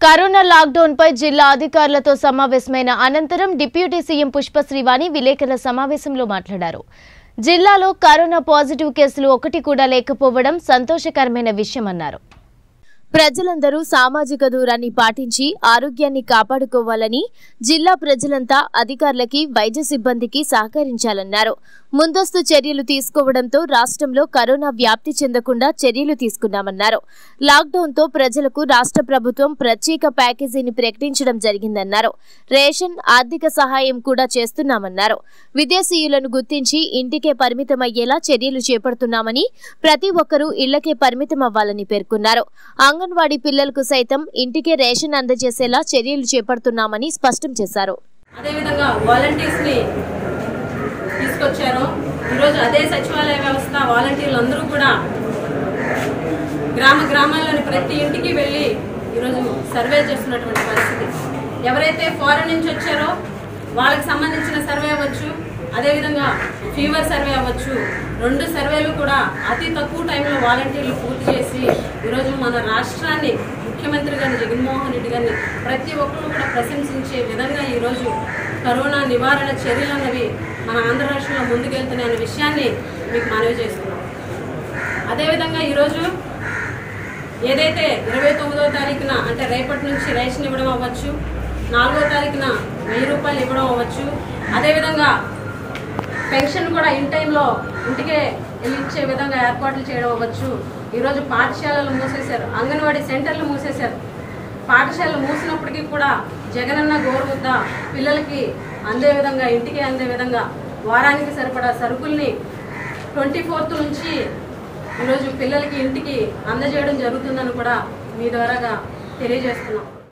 corona lockdown పై జిల్లా అధికారులతో సమావేశమైన అనంతరం డిప్యూటీ సీఎం పుష్పశ్రీవాణి విలేకరుల సమావేశంలో మాట్లాడారు జిల్లాలో కరోనా పాజిటివ్ కేసులు ఒకటి కూడా లేకపోవడం సంతోషకరమైన విషయమన్నారు ప్రజలందరూ సామాజిక దూరాన్ని పాటించి ఆరోగ్యాన్ని కాపాడుకోవాలని జిల్లా ప్రజలంతా అధికారులకి వైద్య సిబ్బందికి సహకరించాలన్నారు ముందస్తు చర్యలు తీసుకోవడంతో రాష్ట్రంలో కరోనా వ్యాప్తి చెందకుండా చర్యలు తీసుకున్నామన్నారు లాక్డౌన్తో ప్రజలకు రాష్ట్ర ప్రభుత్వం ప్రత్యేక ప్యాకేజీని ప్రకటించడం జరిగిందన్నారు రేషన్ ఆర్థిక సహాయం కూడా చేస్తున్నామన్నారు విదేశీయులను గుర్తించి ఇంటికే పరిమితమయ్యేలా చర్యలు చేపడుతున్నామని ప్రతి ఒక్కరూ ఇళ్లకే పరిమితమవ్వాలని పేర్కొన్నారు అంగన్వాడీ పిల్లలకు సైతం ఇంటికే రేషన్ అందజేసేలా చర్యలు చేపడుతున్నామని స్పష్టం చేశారు అదేవిధంగా వాలంటీర్స్ ని తీసుకొచ్చారు ఈరోజు అదే సచివాలయ వ్యవస్థ వాలంటీర్లు అందరూ కూడా గ్రామ గ్రామాల్లోని ప్రతి ఇంటికి వెళ్ళి ఈరోజు సర్వే చేస్తున్నటువంటి పరిస్థితి ఎవరైతే ఫారెన్ నుంచి వచ్చారో వాళ్ళకి సంబంధించిన సర్వే అవ్వచ్చు అదేవిధంగా ఫీవర్ సర్వే అవ్వచ్చు రెండు సర్వేలు కూడా అతి తక్కువ టైంలో వాలంటీర్లు పూర్తి చేసి ఈరోజు మన రాష్ట్రాన్ని ముఖ్యమంత్రి గారిని జగన్మోహన్ రెడ్డి గారిని ప్రతి ఒక్కరు కూడా ప్రశంసించే విధంగా ఈరోజు కరోనా నివారణ చర్యలు అన్నవి మన ఆంధ్ర రాష్ట్రంలో ముందుకెళ్తున్నాయనే విషయాన్ని మీకు మనవి చేస్తున్నాం అదేవిధంగా ఈరోజు ఏదైతే ఇరవై తొమ్మిదో తారీఖున అంటే రేపటి నుంచి రేషన్ ఇవ్వడం అవ్వచ్చు నాలుగో తారీఖున వెయ్యి రూపాయలు ఇవ్వడం అవ్వచ్చు అదేవిధంగా పెన్షన్ కూడా ఇన్ టైంలో ఇంటికే వెళ్ళి ఇచ్చే విధంగా ఏర్పాట్లు చేయడం అవ్వచ్చు ఈరోజు పాఠశాలలు మూసేశారు అంగన్వాడీ సెంటర్లు మూసేశారు పాఠశాలలు మూసినప్పటికీ కూడా జగనన్న గోరుముద్ద పిల్లలకి అందే విధంగా ఇంటికి అందే విధంగా వారానికి సరిపడా సరుకుల్ని ట్వంటీ ఫోర్త్ నుంచి ఈరోజు పిల్లలకి ఇంటికి అందజేయడం జరుగుతుందని కూడా మీ ద్వారాగా తెలియజేస్తున్నాం